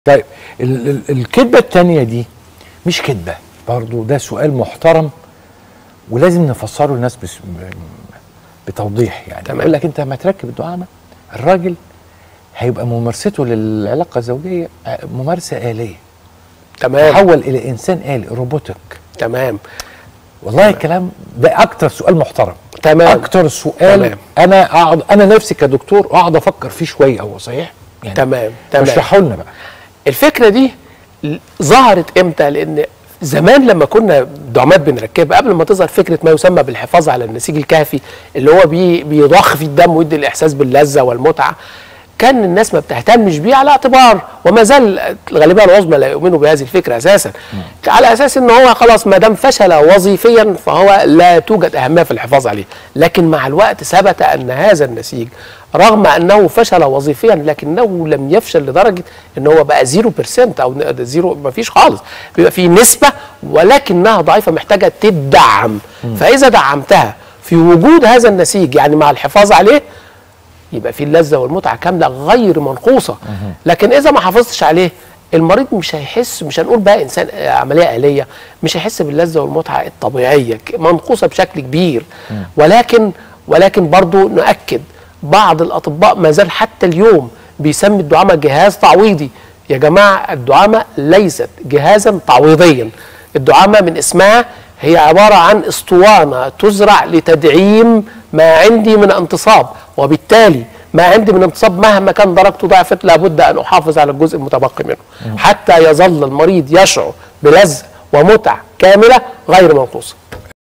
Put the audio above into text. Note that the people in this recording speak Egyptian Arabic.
طيب ال- ال- الكذبه الثانيه دي مش كذبه برضو ده سؤال محترم ولازم نفسره للناس بس بتوضيح يعني تمام. يقول لك انت لما تركب الدعامه الراجل هيبقى ممارسته للعلاقه الزوجيه آه، ممارسه آلية تمام تحول الى انسان آلي روبوتك تمام والله الكلام ده اكتر سؤال محترم تمام. اكتر سؤال تمام. انا اقعد انا نفسي كدكتور اقعد افكر فيه شويه هو صحيح يعني تمام تمام اشرحوا لنا بقى الفكره دي ل- ظهرت امتى لان زمان لما كنا دعامات بنركبها قبل ما تظهر فكره ما يسمى بالحفاظ على النسيج الكهفي اللي هو بي بيضخ في الدم ويدي الاحساس باللذه والمتعه كان الناس ما بتهتمش بيه على اعتبار وما زال الغالبيه العظمى لا يؤمنوا بهذه الفكره اساسا على اساس ان هو خلاص ما دام فشل وظيفيا فهو لا توجد اهميه في الحفاظ عليه لكن مع الوقت ثبت ان هذا النسيج رغم انه فشل وظيفيا لكنه لم يفشل لدرجه ان هو بقى 0% او ن- زيرو ما فيش خالص بيبقى في نسبه ولكنها ضعيفه محتاجه تدعم فاذا دعمتها في وجود هذا النسيج يعني مع الحفاظ عليه يبقى في اللذه والمتعه كامله غير منقوصه لكن اذا ما حافظتش عليه المريض مش هيحس مش هنقول بقى انسان آه، عمليه اليه مش هيحس باللذه والمتعه الطبيعيه ك- منقوصه بشكل كبير ولكن ولكن برضو نؤكد بعض الاطباء ما زال حتى اليوم بيسمي الدعامه جهاز تعويضي يا جماعه الدعامه ليست جهازا تعويضيا الدعامه من اسمها هي عباره عن اسطوانه تزرع لتدعيم ما عندي من انتصاب وبالتالي ما عندي من انتصاب مهما كان درجته ضعفت لابد ان احافظ على الجزء المتبقي منه حتى يظل المريض يشعر بلذه ومتعه كامله غير منقوصه